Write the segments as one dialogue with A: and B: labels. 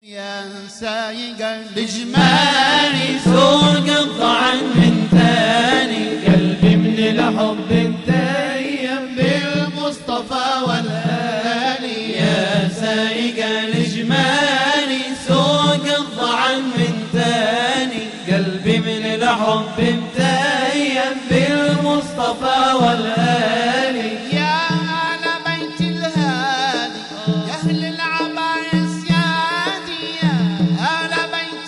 A: يا سايق الجمال
B: سوق الطعن من ثاني قلبي من الحب انتيم
A: بالمصطفى والآلي
B: يا سايق الجمال سوق الطعن من ثاني قلبي من الحب انتيم بالمصطفى والآلي
A: يا أهل بيت الهادي يا أهل العبايس يادي يا أهل بيت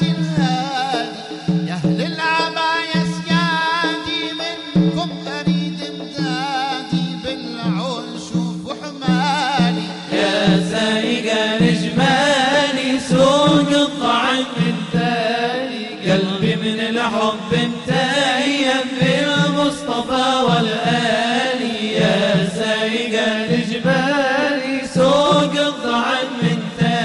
A: الهادي يا أهل العبايس يادي منكم أريد امدادي بالعون شوفوا حمالي
B: يا سايق الجمال سوق الطعن من ثاني قلبي من الحب متيم بالمصطفى والآلي يا سايق الجمال سوق الطعن من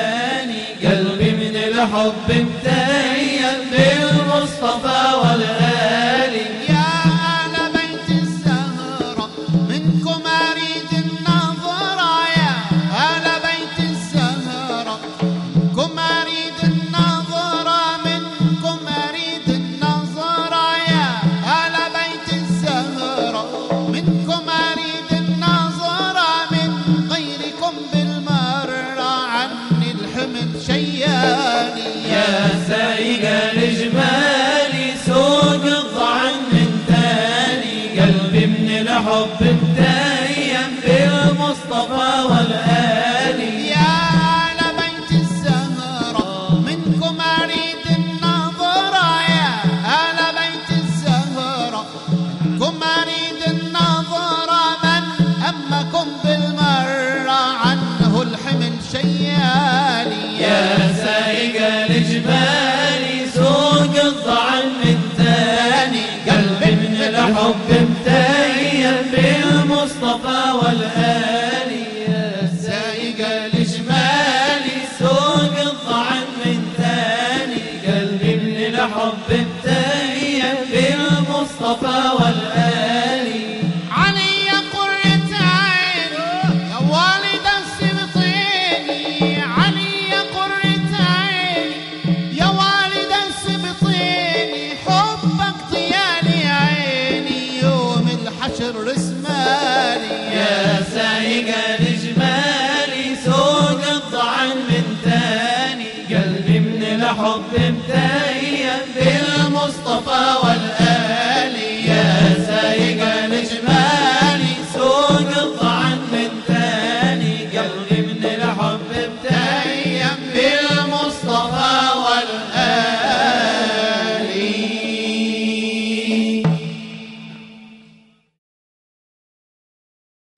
B: ثاني قلبي من الحب متيم بالمصطفى والآلي
A: يا أهل بيت الزهرة منكم أريد النظرة يا أهل بيت الزهرة منكم أريد النظرة منكم أريد النظرة يا أهل بيت الزهرة منكم أريد النظرة من غيركم بالمرة عني الحمل شيالي
B: يا سايق الجمال سوق الضعن من ثاني قلبي من الحب متيم بالمصطفى والآلي
A: يا أهل بيت الزهرة منكم أريد النظرة يا أهل بيت الزهرة منكم أريد النظرة من أمكم بالمرة عنه الحمل شيالي
B: يا سايق الجمال سوق الضعن من ثاني قلبي من الحب متيم بالمصطفى والآلي يا سايق الجمال سوق الضعن من ثاني قلبي من الحب متيم بالمصطفى والآلي
A: علي يا قرة عيني يا والد السبطيني علي يا قرة عيني يا والد السبطيني حبك طيالي عيني يوم الحشر رسمالي
B: يا سايق الجمال سوق الضعن من ثاني قلبي من الحب متيم بالمصطفى والآلي